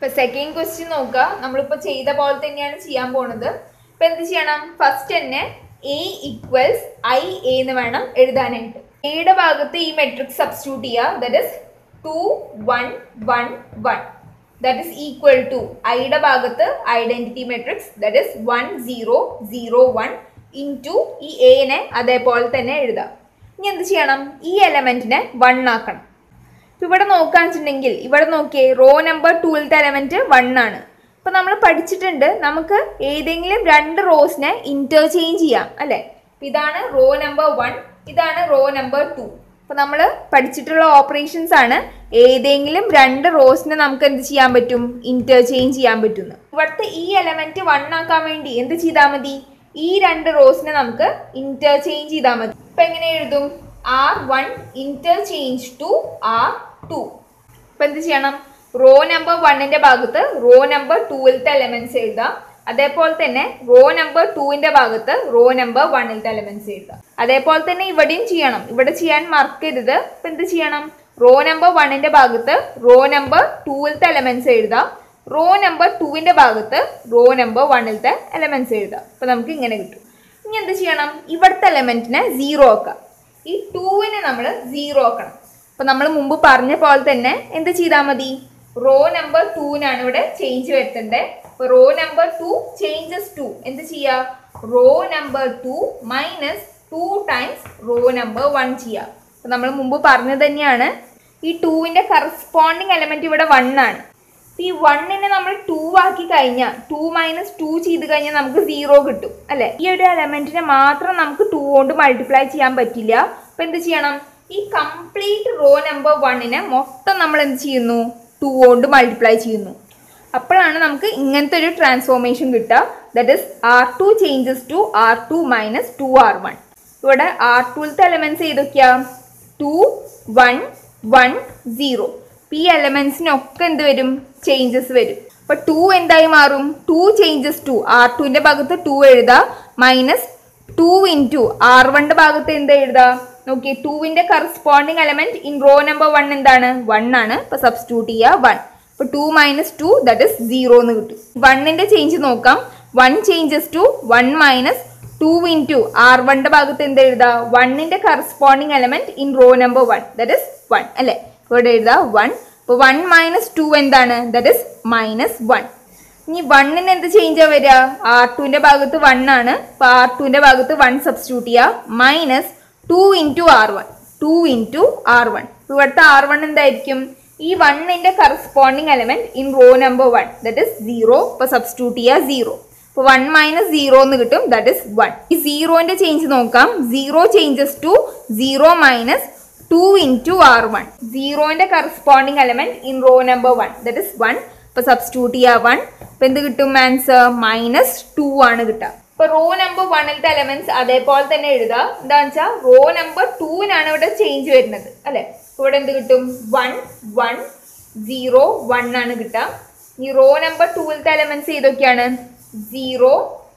ഇപ്പൊ second question നോക്കുക നമ്മളിപ്പോ ചെയ്ത പോലെ തന്നെയാണ് ചെയ്യാൻ പോണത് ഇപ്പൊ എന്ത് ചെയ്യണം ഫസ്റ്റ് തന്നെ എ ഈക്വൽസ് ഐ എ എന്ന് വേണം എഴുതാനായിട്ട് എയുടെ ഭാഗത്ത് ഈ മെട്രിക്സ് സബ്സ്റ്റിറ്റ്യൂട്ട് ചെയ്യുക that is two one one one that is equal to ഐയുടെ ഭാഗത്ത് identity matrix that is one zero zero one in two ഈ എനെ അതേപോലെ തന്നെ എഴുതാം ഇനി എന്ത് ചെയ്യണം ഈ എലമെന്റിനെ വൺ ആക്കണം ഇപ്പൊ ഇവിടെ നോക്കാന്ന് വെച്ചിട്ടുണ്ടെങ്കിൽ ഇവിടെ നോക്കിയേ റോ നമ്പർ ടൂവിലത്തെ എലമെന്റ് വൺ ആണ് അപ്പൊ നമ്മൾ പഠിച്ചിട്ടുണ്ട് നമുക്ക് ഏതെങ്കിലും രണ്ട് റോസിനെ ഇന്റർചേഞ്ച് ചെയ്യാം അല്ലെ അപ്പൊ ഇതാണ് റോ നമ്പർ വൺ ഇതാണ് റോ നമ്പർ ടു അപ്പൊ നമ്മൾ പഠിച്ചിട്ടുള്ള ഓപ്പറേഷൻസ് ആണ് ഏതെങ്കിലും രണ്ട് റോസിനെ നമുക്ക് എന്ത് ചെയ്യാൻ പറ്റും ഇന്റർചേഞ്ച് ചെയ്യാൻ പറ്റുന്നു ഇവിടുത്തെ ഈ എലമെന്റ് വൺ ആക്കാൻ വേണ്ടി എന്ത് ചെയ്താൽ മതി ഈ രണ്ട് റോസിനെ നമുക്ക് ഇന്റർചേഞ്ച് ചെയ്താൽ മതി ഇപ്പൊ എങ്ങനെ എഴുതും R one interchange to R two ഇപ്പൊ എന്ത് ചെയ്യണം റോ നമ്പർ വണ്ണിന്റെ ഭാഗത്ത് റോ നമ്പർ ടൂവിലത്തെ എലമെന്റ്സ് എഴുതാം അതേപോലെ തന്നെ റോ നമ്പർ ടൂവിന്റെ ഭാഗത്ത് റോ നമ്പർ വണ്ണിലത്തെ എലമെന്റ്സ് എഴുതാം അതേപോലെ തന്നെ ഇവിടെയും ചെയ്യണം ഇവിടെ ചെയ്യാൻ മറക്കരുത് ഇപ്പൊ എന്ത് ചെയ്യണം റോ നമ്പർ വണ്ണിന്റെ ഭാഗത്ത് റോ നമ്പർ ടൂവിലത്തെ എലമെന്റ്സ് എഴുതാം റോ നമ്പർ ടൂവിന്റെ ഭാഗത്ത് റോ നമ്പർ വണ്ണിലത്തെ എലമെന്റ്സ് എഴുതാം അപ്പൊ നമുക്ക് ഇങ്ങനെ കിട്ടും ഇനി എന്ത് ചെയ്യണം ഇവിടുത്തെ എലമെന്റിനെ സീറോ ആക്കാം ഈ ടൂവിനെ നമ്മൾ സീറോ ആക്കണം അപ്പൊ നമ്മൾ മുമ്പ് പറഞ്ഞ പോലെ തന്നെ എന്ത് ചെയ്താൽ മതി റോ നമ്പർ ടൂവിനാണ് ഇവിടെ ചേഞ്ച് വരുത്തേണ്ടത് അപ്പൊ row number two changes to എന്ത് ചെയ്യാ row number two minus two times row number one ചെയ്യാം അപ്പൊ നമ്മൾ മുമ്പ് പറഞ്ഞത് തന്നെയാണ് ഈ ടൂവിന്റെ കറസ്പോണ്ടിങ് എലമെന്റ് ഇവിടെ വൺ ആണ് ഈ വണ്ണിനെ നമ്മൾ ടു ആക്കി കഴിഞ്ഞാൽ ടു മൈനസ് ടു ചെയ്ത് കഴിഞ്ഞാൽ നമുക്ക് സീറോ കിട്ടും അല്ലെ ഈ ഒരു എലമെന്റിനെ മാത്രം നമുക്ക് ടു കൊണ്ട് മൾട്ടിപ്ലൈ ചെയ്യാൻ പറ്റില്ല അപ്പൊ എന്ത് ചെയ്യണം ഈ കംപ്ലീറ്റ് റോ നമ്പർ വണ്ണിനെ മൊത്തം നമ്മൾ എന്ത് ചെയ്യുന്നു ടു കൊണ്ട് മൾട്ടിപ്ലൈ ചെയ്യുന്നു അപ്പോഴാണ് നമുക്ക് ഇങ്ങനത്തെ ഒരു ട്രാൻസ്ഫോർമേഷൻ കിട്ടുക that is R two changes to R two minus two R one ഇവിടെ ആർ ടുവിലത്തെ എലമെന്റ്സ് ഏതൊക്കെയാ ടു വൺ വൺ സീറോ ഈ എലമെന്റ്സിനൊക്കെ എന്ത് വരും ചേഞ്ചസ് വരും അപ്പൊ ടു എന്തായി മാറും ടു ചേഞ്ചസ് ടു ആർ ടുവിന്റെ ഭാഗത്ത് ടു എഴുതാ മൈനസ് ടു ഇൻറ്റു ആർ വണ്ണിന്റെ ഭാഗത്ത് എന്താ എഴുതാ നോക്കിയേ ടുവിന്റെ corresponding element in row number one എന്താണ് വൺ ആണ് അപ്പൊ സബ്സ്റ്റിറ്റ്യൂട്ട് ചെയ്യുക വൺ അപ്പൊ two minus two that is zero എന്ന് കിട്ടും വണ്ണിന്റെ ചേഞ്ച് നോക്കാം one changes to one minus two into R വണ്ണിന്റെ ഭാഗത്ത് എന്ത് എഴുതാ വണ്ണിന്റെ corresponding element in row number one that is one അല്ലെ ഇവിടെ എഴുതാ വൺ അപ്പോൾ വൺ മൈനസ് ടു എന്താണ് ദറ്റ് ഇസ് മൈനസ് വൺ ഇനി വണ്ണിന് എന്ത് ചേഞ്ചാ വരിക ആർ ടുവിന്റെ ഭാഗത്ത് വൺ ആണ് അപ്പൊ ആർ ടുവിന്റെ ഭാഗത്ത് വൺ സബ്സ്റ്റിറ്റ്യൂട്ട് ചെയ്യുക minus two into R one two into R one ഇവിടുത്തെ ആർ വൺ എന്തായിരിക്കും ഈ വണ്ണിന്റെ corresponding element in row number one that is zero ഇപ്പൊ സബ്സ്റ്റിറ്റ്യൂട്ട് ചെയ്യുക സീറോ അപ്പോൾ വൺ മൈനസ് സീറോ എന്ന് കിട്ടും ദാറ്റ് ഇസ് വൺ ഈ സീറോന്റെ ചേഞ്ച് നോക്കാം zero changes to zero minus two into R one സീറോന്റെ corresponding element in row number one that is one ഇപ്പൊ സബ്സ്റ്റിറ്റ്യൂട്ട് ചെയ്യുക വൺ ഇപ്പൊ എന്ത് കിട്ടും ആൻസർ മൈനസ് ടു ആണ് കിട്ടുക ഇപ്പൊ റോ നമ്പർ വണ്ണിലത്തെ എലമെന്റ്സ് അതേപോലെ തന്നെ എഴുതുക എന്താണെന്ന് വെച്ചാൽ റോ നമ്പർ ടൂവിനാണ് ഇവിടെ ചേഞ്ച് വരുന്നത് അല്ലെ ഇവിടെ എന്ത് കിട്ടും വൺ വൺ സീറോ വൺ ആണ് കിട്ടുക ഈ റോ നമ്പർ ടൂവിലത്തെ എലമെന്റ്സ് ഏതൊക്കെയാണ് zero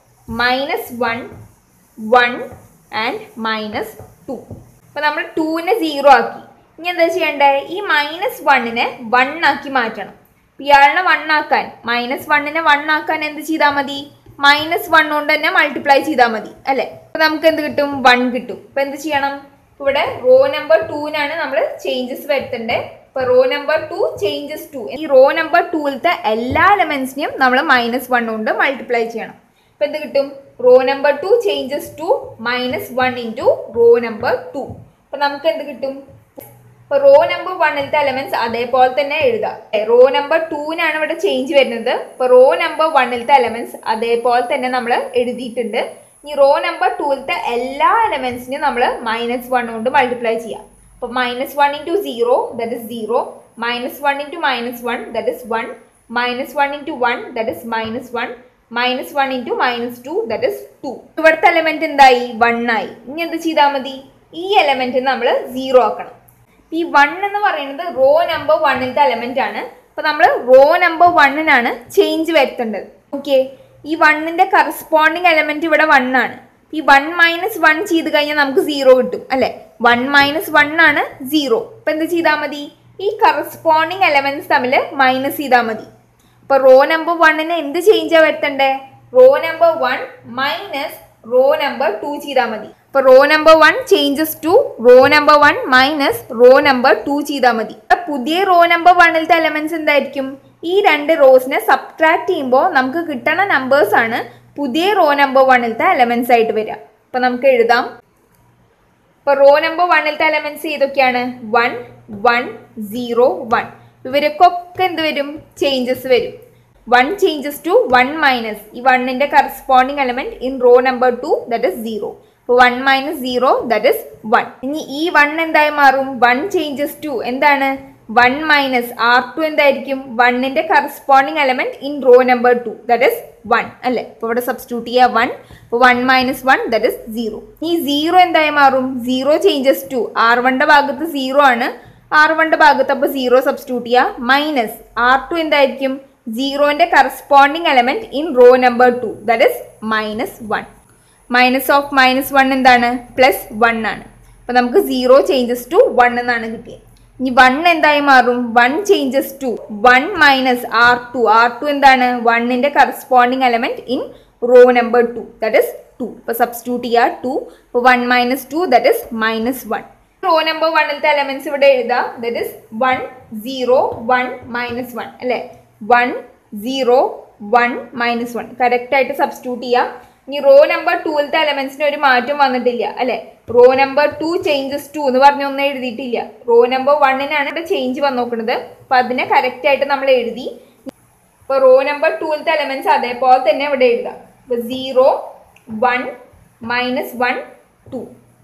minus one one and minus two അപ്പോൾ നമ്മൾ ടൂവിനെ സീറോ ആക്കി ഇനി എന്താ ചെയ്യേണ്ടത് ഈ മൈനസ് വണ്ണിനെ വൺ ആക്കി മാറ്റണം ഇപ്പൊ ഇയാളിനെ വൺ ആക്കാൻ മൈനസ് വണ്ണിനെ വൺ ആക്കാൻ എന്ത് ചെയ്താൽ മതി മൈനസ് വൺ കൊണ്ട് തന്നെ മൾട്ടിപ്ലൈ ചെയ്താൽ മതി അല്ലേ അപ്പൊ നമുക്ക് എന്ത് കിട്ടും വൺ കിട്ടും ഇപ്പൊ എന്ത് ചെയ്യണം ഇവിടെ റോ നമ്പർ ടൂവിനാണ് നമ്മൾ ചേഞ്ചസ് വരുത്തേണ്ടത് ഇപ്പൊ row number two changes to ഈ റോ നമ്പർ ടൂവിലത്തെ എല്ലാ എലമെന്റ്സിനെയും നമ്മൾ മൈനസ് വൺ കൊണ്ട് മൾട്ടിപ്ലൈ ചെയ്യണം ഇപ്പൊ എന്ത് കിട്ടും row number two changes to minus one into row number two അപ്പൊ നമുക്ക് എന്ത് കിട്ടും ഇപ്പൊ റോ നമ്പർ വണ്ണിലത്തെ എലമെന്റ്സ് അതേപോലെ തന്നെ എഴുതാം റോ നമ്പർ ടൂവിനാണ് ഇവിടെ ചേഞ്ച് വരുന്നത് ഇപ്പൊ റോ നമ്പർ വണ്ണിലത്തെ എലമെന്റ്സ് അതേപോലെ തന്നെ നമ്മൾ എഴുതിയിട്ടുണ്ട് ഈ റോ നമ്പർ ടൂവിലത്തെ എല്ലാ എലമെന്റ്സിനെയും നമ്മൾ മൈനസ് വൺ കൊണ്ട് മൾട്ടിപ്ലൈ ചെയ്യാം അപ്പൊ minus one into zero that is zero minus one into minus one that is one minus one into one that is minus one minus one into minus two that is two ഇവിടുത്തെ element എന്തായി one ആയി ഇനി എന്ത് ചെയ്താൽ മതി ഈ element നമ്മൾ zero ആക്കണം ഈ വൺ എന്ന് പറയുന്നത് റോ നമ്പർ വണ്ണിലത്തെ എലമെന്റ് ആണ് അപ്പൊ നമ്മൾ റോ നമ്പർ വണ്ണിനാണ് ചേഞ്ച് വരുത്തേണ്ടത് ഓക്കെ ഈ വണ്ണിന്റെ കറസ്പോണ്ടിങ് എലമെന്റ് ഇവിടെ വൺ ആണ് ഈ വൺ മൈനസ് വൺ ചെയ്ത് കഴിഞ്ഞാൽ നമുക്ക് സീറോ കിട്ടും അല്ലെ വൺ മൈനസ് വൺ ആണ് സീറോ അപ്പൊ എന്ത് ചെയ്താൽ മതി ഈ കറസ്പോണ്ടിങ് എലമെന്റ്സ് തമ്മിൽ മൈനസ് ചെയ്താൽ മതി ഇപ്പൊ റോ നമ്പർ വണ്ണിന് എന്ത് ചേഞ്ചാ വരുത്തണ്ടേ row number one minus row number two ചെയ്താൽ മതി ഇപ്പൊ row number one changes to row number one minus row number two ചെയ്താൽ മതി അപ്പൊ പുതിയ റോ നമ്പർ വണ്ണിലത്തെ എലമെന്റ്സ് എന്തായിരിക്കും ഈ രണ്ട് റോസിനെ സബ്ട്രാക്ട് ചെയ്യുമ്പോൾ നമുക്ക് കിട്ടണ നമ്പേഴ്സ് ആണ് പുതിയ റോ നമ്പർ വണ്ണിലത്തെ എലമെന്റ്സ് ആയിട്ട് വരിക അപ്പൊ നമുക്ക് എഴുതാം ഇപ്പൊ റോ നമ്പർ വണ്ണിലത്തെ എലമെന്റ്സ് ഏതൊക്കെയാണ് വൺ വൺ സീറോ വൺ ഇവർക്കൊക്കെ എന്ത് വരും ചേഞ്ചസ് വരും one changes to one minus ഈ വണ്ണിന്റെ corresponding element in row number two that is zero one minus zero that is one ഇനി ഈ വൺ എന്തായി മാറും വൺ ചേഞ്ചസ് ടു എന്താണ് വൺ മൈനസ് ആർ ടു എന്തായിരിക്കും വണ്ണിന്റെ corresponding element in row number two that is one അല്ലേ അപ്പോൾ ഇവിടെ സബ്സ്റ്റിറ്റ്യൂട്ട് ചെയ്യുക വൺ അപ്പോൾ one minus one that is zero ഈ സീറോ എന്തായി മാറും സീറോ ചേഞ്ചസ് ടു ആർ വണ്ണിന്റെ ഭാഗത്ത് സീറോ ആണ് ആർ വണ്ണിന്റെ ഭാഗത്ത് അപ്പോൾ സീറോ സബ്സ്റ്റിറ്റ്യൂട്ട് ചെയ്യുക മൈനസ് ആർ ടു എന്തായിരിക്കും സീറോന്റെ corresponding element in row number two that is minus one minus of minus one എന്താണ് പ്ലസ് വൺ ആണ് അപ്പൊ നമുക്ക് സീറോ ചേഞ്ചസ് ടു വൺ എന്നാണ് കിട്ടിയത് ഇനി വൺ എന്തായി മാറും one changes to one minus R two R two എന്താണ് വണ്ണിന്റെ corresponding element in row number two that is two ഇപ്പൊ സബ്സ്റ്റിറ്റ്യൂട്ട് ചെയ്യുക ടു ഇപ്പൊ one minus two that is minus one row number വണ്ണിലത്തെ എലമെന്റ്സ് ഇവിടെ എഴുതാം that is one zero one minus one അല്ലെ one zero one minus one correct ആയിട്ട് substitute ചെയ്യാം ഇനി റോ നമ്പർ ടൂവിലത്തെ എലമെന്റ്സിന് ഒരു മാറ്റം വന്നിട്ടില്ല അല്ലെ row number two changes to എന്ന് പറഞ്ഞൊന്നും എഴുതിയിട്ടില്ല റോ നമ്പർ വണ്ണിനാണ് ഇവിടെ ചേഞ്ച് വന്ന് നോക്കുന്നത് അപ്പൊ അതിനെ കറക്റ്റ് ആയിട്ട് നമ്മൾ എഴുതി ഇപ്പൊ റോ നമ്പർ ടൂവിലത്തെ എലമെന്റ്സ് അതേപോലെ തന്നെ ഇവിടെ എഴുതാം ഇപ്പൊ zero one minus one two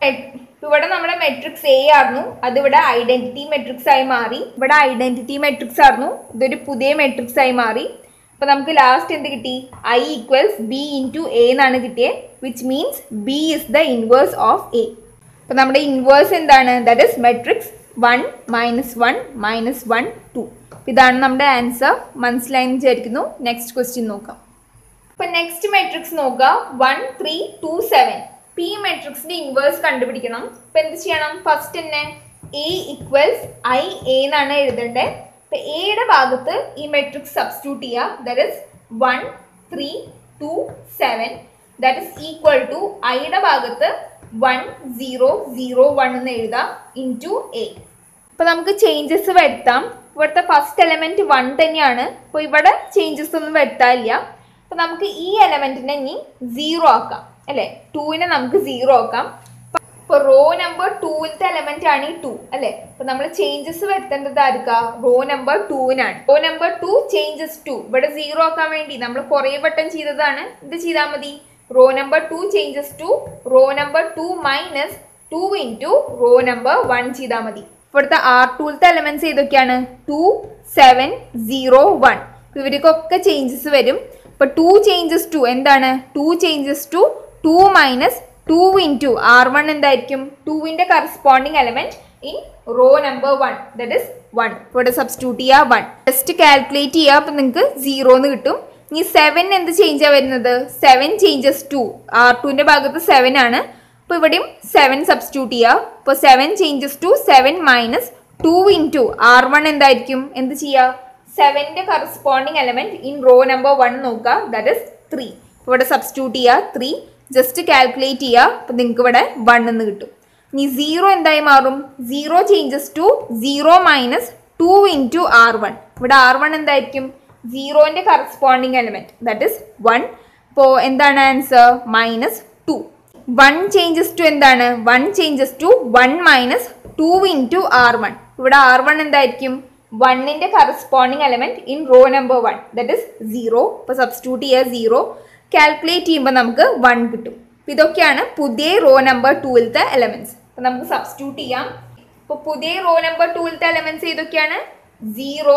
ഇവിടെ നമ്മുടെ മെട്രിക്സ് എ ആയിരുന്നു അത് ഇവിടെ ഐഡന്റിറ്റി മെട്രിക്സ് ആയി മാറി ഇവിടെ ഐഡന്റിറ്റി മെട്രിക്സ് ആയിരുന്നു ഇതൊരു പുതിയ മെട്രിക്സ് ആയി മാറി അപ്പൊ നമുക്ക് ലാസ്റ്റ് എന്ത് കിട്ടി I equals B into A എന്നാണ് കിട്ടിയത് which means B is the inverse of A അപ്പൊ നമ്മുടെ ഇൻവേഴ്സ് എന്താണ് that is matrix one minus one minus one two ഇതാണ് നമ്മുടെ ആൻസർ മനസ്സിലായെന്ന് വിചാരിക്കുന്നു നെക്സ്റ്റ് ക്വസ്റ്റ്യൻ നോക്കാം അപ്പൊ നെക്സ്റ്റ് മെട്രിക്സ് നോക്കുക one three two seven P മെട്രിക്സിന്റെ ഇൻവേഴ്സ് കണ്ടുപിടിക്കണം അപ്പൊ എന്ത് ചെയ്യണം ഫസ്റ്റ് തന്നെ എ ഇക്വൽസ് ഐ എ എന്നാണ് എഴുതേണ്ടത് അപ്പൊ എയുടെ ഭാഗത്ത് ഈ മെട്രിക്സ് സബ്സ്റ്റിറ്റ്യൂട്ട് ചെയ്യുക that is one three two seven that is equal to ഐയുടെ ഭാഗത്ത് വൺ സീറോ സീറോ വൺ എന്ന് എഴുതാം ഇൻ ടു എ അപ്പൊ നമുക്ക് ചേഞ്ചസ് വരുത്താം ഇവിടുത്തെ ഫസ്റ്റ് എലമെന്റ് വൺ തന്നെയാണ് അപ്പൊ ഇവിടെ ചേഞ്ചസ് ഒന്നും വരുത്താനില്ല അപ്പൊ നമുക്ക് ഈ എലമെന്റിനെ ഇനി സീറോ ആക്കാം അല്ലെ ടൂവിനെ നമുക്ക് സീറോ ആക്കാം ഇപ്പൊ റോ നമ്പർ ടൂവിലത്തെ എലമെന്റ് ആണ് ഈ ടു അല്ലെ അപ്പൊ നമ്മൾ ചേഞ്ചസ് വരുത്തേണ്ടത് ആർക്കാ റോ നമ്പർ ടൂവിനാണ് row number two changes to ഇവിടെ സീറോ ആക്കാൻ വേണ്ടി നമ്മൾ കുറേ വട്ടം ചെയ്തതാണ് ഇത് ചെയ്താൽ മതി row number two changes to row number two minus two into row number one ചെയ്താൽ മതി ഇവിടുത്തെ ആർ ടൂലത്തെ എലമെന്റ്സ് ഏതൊക്കെയാണ് ടു സെവൻ സീറോ വൺ ഇവർക്കൊക്കെ ചേഞ്ചസ് വരും ഇപ്പൊ ടു ചേഞ്ചസ് ടു എന്താണ് two changes to two minus two into R one എന്തായിരിക്കും ടുവിന്റെ corresponding element in row number one that is one ഇവിടെ സബ്സ്റ്റിറ്റ്യൂട്ട് ചെയ്യുക വൺ ജസ്റ്റ് കാൽക്കുലേറ്റ് ചെയ്യുക അപ്പൊ നിങ്ങൾക്ക് സീറോ എന്ന് കിട്ടും ഇനി സെവൻ എന്ത് ചേഞ്ചാ വരുന്നത് സെവൻ ചേഞ്ചസ് ടു ആർ ടുവിന്റെ ഭാഗത്ത് സെവൻ ആണ് അപ്പൊ ഇവിടെയും സെവൻ സബ്സ്റ്റിറ്റ്യൂട്ട് ചെയ്യുക ഇപ്പോൾ seven changes to seven minus two into R one എന്തായിരിക്കും എന്ത് ചെയ്യുക സെവന്റെ corresponding element in row number one നോക്കുക ദാറ്റ് ഇസ് ത്രീ ഇവിടെ സബ്സ്റ്റിറ്റ്യൂട്ട് ചെയ്യുക ത്രീ ജസ്റ്റ് കാൽക്കുലേറ്റ് ചെയ്യുക അപ്പം നിങ്ങൾക്ക് ഇവിടെ വൺ എന്ന് കിട്ടും ഇനി സീറോ എന്തായി മാറും zero changes to zero minus two into R one ഇവിടെ ആർ വൺ എന്തായിരിക്കും സീറോന്റെ corresponding element that is one ഇപ്പോൾ എന്താണ് answer minus two one changes to എന്താണ് one changes to one minus two into R one ഇവിടെ R one എന്തായിരിക്കും വണ്ണിന്റെ corresponding element in row number one that is zero ഇപ്പോൾ substitute ചെയ്യുക zero calculate ചെയ്യുമ്പോൾ നമുക്ക് വൺ കിട്ടും അപ്പൊ ഇതൊക്കെയാണ് പുതിയ റോ നമ്പർ ടൂവിലത്തെ എലമെന്റ്സ് അപ്പൊ നമുക്ക് സബ്സ്റ്റിറ്റ്യൂട്ട് ചെയ്യാം ഇപ്പോൾ പുതിയ റോ നമ്പർ ടൂവിലത്തെ എലമെന്റ്സ് ഏതൊക്കെയാണ് zero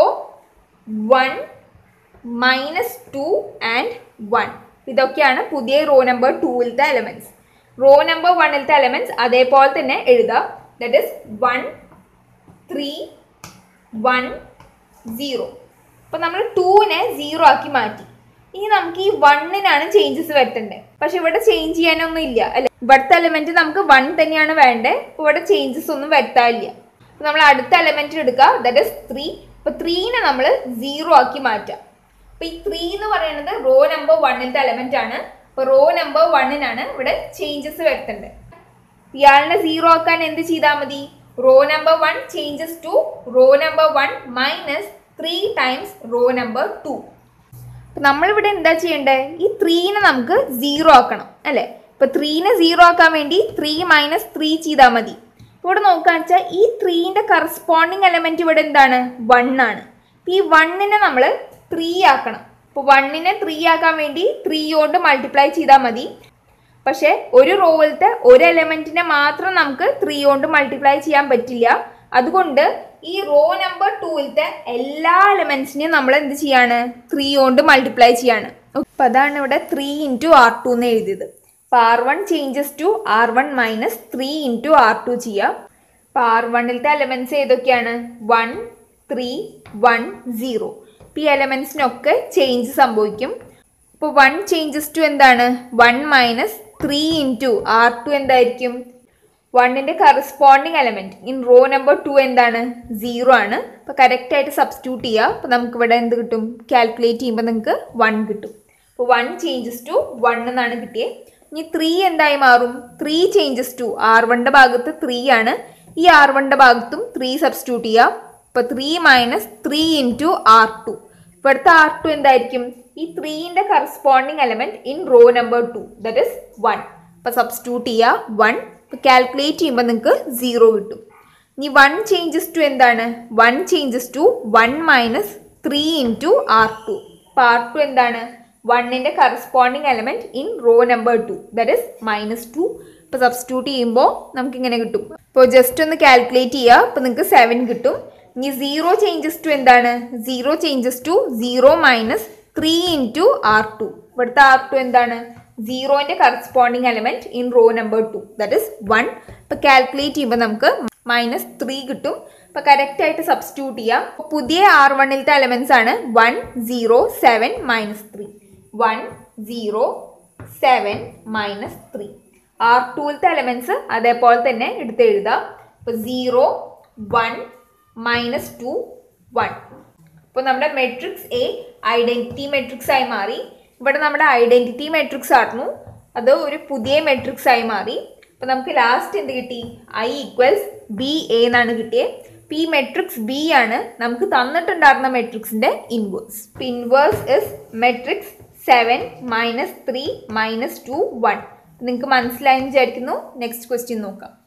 one minus two and one ഇതൊക്കെയാണ് പുതിയ റോ നമ്പർ ടൂവിലത്തെ എലമെന്റ്സ് റോ നമ്പർ വണ്ണിലത്തെ എലമെന്റ്സ് അതേപോലെ തന്നെ എഴുതാം that is one three one zero അപ്പൊ നമ്മൾ ടൂവിനെ സീറോ ആക്കി മാറ്റി ഇനി നമുക്ക് ഈ വണ്ണിനാണ് ചേഞ്ചസ് വരുത്തേണ്ടത് പക്ഷെ ഇവിടെ ചേഞ്ച് ചെയ്യാനൊന്നും ഇല്ല അല്ലെ ഇവിടുത്തെ എലമെന്റ് നമുക്ക് വൺ തന്നെയാണ് വേണ്ടത് ഇവിടെ ചേഞ്ചസ് ഒന്നും വരുത്താനില്ല അപ്പൊ നമ്മൾ അടുത്ത എലമെന്റ് എടുക്കുക ദറ്റ് ഇസ് ത്രീ അപ്പൊ ത്രീനെ നമ്മൾ സീറോ ആക്കി മാറ്റാം അപ്പൊ ഈ ത്രീ എന്ന് പറയുന്നത് റോ നമ്പർ വണ്ണിന്റെ എലമെന്റ് ആണ് അപ്പൊ റോ നമ്പർ വണ്ണിനാണ് ഇവിടെ ചേഞ്ചസ് വരുത്തേണ്ടത് ഇയാളിനെ സീറോ ആക്കാൻ എന്ത് ചെയ്താൽ മതി row number one changes to row number one minus three times row number two അപ്പൊ നമ്മളിവിടെ എന്താ ചെയ്യേണ്ടത് ഈ ത്രീനെ നമുക്ക് സീറോ ആക്കണം അല്ലേ ഇപ്പൊ ത്രീനെ സീറോ ആക്കാൻ വേണ്ടി ത്രീ മൈനസ് ത്രീ ചെയ്താൽ മതി ഇവിടെ നോക്കാന്ന് വെച്ചാൽ ഈ ത്രീന്റെ കറസ്പോണ്ടിങ് എലമെന്റ് ഇവിടെ എന്താണ് വൺ ആണ് അപ്പൊ ഈ വണ്ണിനെ നമ്മൾ ത്രീ ആക്കണം ഇപ്പൊ വണ്ണിനെ ത്രീ ആക്കാൻ വേണ്ടി ത്രീ കൊണ്ട് മൾട്ടിപ്ലൈ ചെയ്താൽ മതി പക്ഷെ ഒരു റോയിലത്തെ ഒരു എലമെന്റിനെ മാത്രം നമുക്ക് ത്രീ കൊണ്ട് മൾട്ടിപ്ലൈ ചെയ്യാൻ പറ്റില്ല അതുകൊണ്ട് ഈ റോ നമ്പർ ടൂവിലത്തെ എല്ലാ എലമെന്റ്സിനെയും നമ്മൾ എന്ത് ചെയ്യാണ് ത്രീ കൊണ്ട് മൾട്ടിപ്ലൈ ചെയ്യാണ് അപ്പൊ അതാണ് ഇവിടെ ത്രീ ഇൻറ്റു ആർ ടു എന്ന് എഴുതിയത് അപ്പൊ R one changes to R one minus three into R two ചെയ്യാം അപ്പൊ ആർ വണ്ണിലത്തെ എലമെന്റ്സ് ഏതൊക്കെയാണ് വൺ ത്രീ വൺ സീറോ ഇപ്പൊ ഈ എലമെന്റ്സിനൊക്കെ ചേഞ്ച് സംഭവിക്കും ഇപ്പോൾ വൺ ചേഞ്ചസ് ടു എന്താണ് one minus three into R two എന്തായിരിക്കും വണ്ണിൻ്റെ corresponding element in row number two എന്താണ് സീറോ ആണ് അപ്പോൾ കറക്റ്റായിട്ട് സബ്സ്റ്റിറ്റ്യൂട്ട് ചെയ്യുക അപ്പോൾ നമുക്ക് ഇവിടെ എന്ത് കിട്ടും കാൽക്കുലേറ്റ് ചെയ്യുമ്പോൾ നിങ്ങൾക്ക് വൺ കിട്ടും അപ്പോൾ വൺ ചേഞ്ചസ് ടു വൺ എന്നാണ് കിട്ടിയത് ഇനി ത്രീ എന്തായി മാറും ത്രീ ചേഞ്ചസ് ടു ആർ വണ്ണിൻ്റെ ഭാഗത്ത് ത്രീ ആണ് ഈ ആർ വണ്ണിൻ്റെ ഭാഗത്തും ത്രീ സബ്സ്റ്റിറ്റ്യൂട്ട് ചെയ്യുക അപ്പോൾ three minus three into R two ഇവിടുത്തെ ആർ ടു എന്തായിരിക്കും ഈ ത്രീന്റെ corresponding element in row number two that is one അപ്പൊ സബ്സ്റ്റിറ്റ്യൂട്ട് ചെയ്യുക വൺ കാൽക്കുലേറ്റ് ചെയ്യുമ്പോൾ നിങ്ങൾക്ക് സീറോ കിട്ടും ഇനി വൺ ചേഞ്ചസ് ടു എന്താണ് one changes to one minus three into R two അപ്പൊ ആർ ടു എന്താണ് വണ്ണിന്റെ corresponding element in row number two that is minus two ഇപ്പൊ സബ്സ്റ്റിറ്റ്യൂട്ട് ചെയ്യുമ്പോൾ നമുക്ക് ഇങ്ങനെ കിട്ടും ഇപ്പോൾ ജസ്റ്റ് ഒന്ന് കാൽക്കുലേറ്റ് ചെയ്യുക അപ്പോൾ നിങ്ങൾക്ക് സെവൻ കിട്ടും ഇനി സീറോ ചേഞ്ചസ് ടു എന്താണ് zero changes to zero minus three into R two ഇവിടുത്തെ ആർ ടു എന്താണ് സീറോന്റെ corresponding element in row number two that is one ഇപ്പൊ കാൽക്കുലേറ്റ് ചെയ്യുമ്പോൾ നമുക്ക് മൈനസ് ത്രീ കിട്ടും ഇപ്പൊ കറക്റ്റ് ആയിട്ട് സബ്സ്റ്റിറ്റ്യൂട്ട് ചെയ്യാം പുതിയ ആർ വണ്ണിലത്തെ എലമെന്റ്സ് ആണ് one zero seven minus three one zero seven minus three R ടുവിലത്തെ എലമെന്റ്സ് അതേപോലെ തന്നെ എടുത്ത് എഴുതാം ഇപ്പൊ zero one minus two one അപ്പോൾ നമ്മുടെ മെട്രിക്സ് എ ഐഡൻറ്റിറ്റി മെട്രിക്സ് ആയി മാറി ഇവിടെ നമ്മുടെ ഐഡൻറ്റിറ്റി മെട്രിക്സ് ആയിരുന്നു അത് ഒരു പുതിയ മെട്രിക്സ് ആയി മാറി അപ്പോൾ നമുക്ക് ലാസ്റ്റ് എന്ത് കിട്ടി ഐ ഈക്വൽസ് ബി എ എന്നാണ് കിട്ടിയത് അപ്പോൾ ഈ മെട്രിക്സ് ബി ആണ് നമുക്ക് തന്നിട്ടുണ്ടായിരുന്ന മെട്രിക്സിൻ്റെ inverse inverse is matrix seven minus three minus two one നിങ്ങൾക്ക് മനസ്സിലായെന്ന് വിചാരിക്കുന്നു നെക്സ്റ്റ് ക്വസ്റ്റ്യൻ നോക്കാം